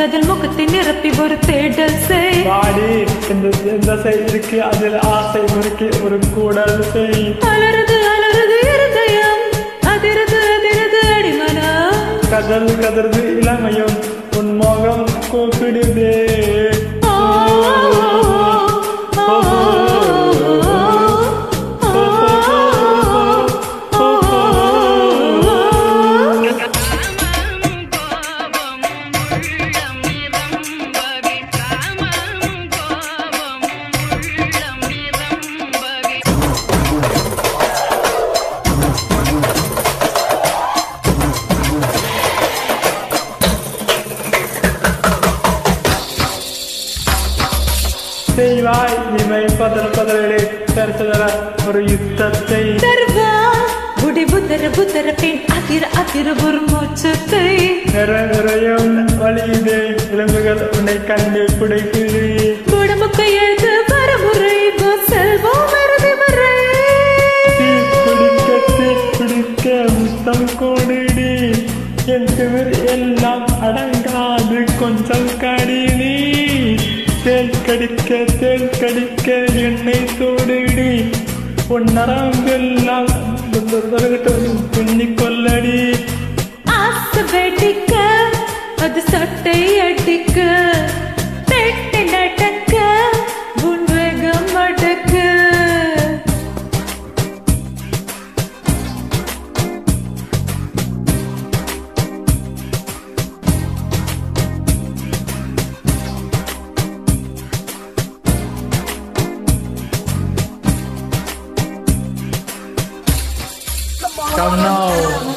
அதில் முகத்தை நிரப்பி ஒரு தேடல் செய் வாடி இந்த இந்த செய் இருக்கு அதில் ஆசை முறுக்கி ஒரு கூடல் செய் அலறுது அலறுது இருதயம் அதிரது அதிரது அடிமனம் கதல் கதறது இளமையும் உன் முகம் கூப்பிடுதே ஓ, ஓ, ஓ, செய்வாய் இமை பதற பதறே தரிசதர ஒரு யுத்தத்தை தருவா புடி புத்தர புத்தர பெண் அதிர அதிர ஒரு மோட்சத்தை நிற நிறையும் வழியுதே விலங்குகள் உன்னை கண்டு பிடிக்குது குடமுக்கு எழுது வரமுறை செல்வம் மருதி வரை தீ பிடிக்க தீ பிடிக்க முத்தம் கோடுடி என் திமிர் எல்லாம் அடங்காது கொஞ்சம் கடினி தேன் கடிக்க தேன் கடிக்க என்னை தோடுடி உன் நரம்பெல்லாம் பின்னி கொல்லடி ஆசை வெடிக்க அது சட்டை அடிக்க பெட்டி நடக்க உன் வேகம் அடக்க Come now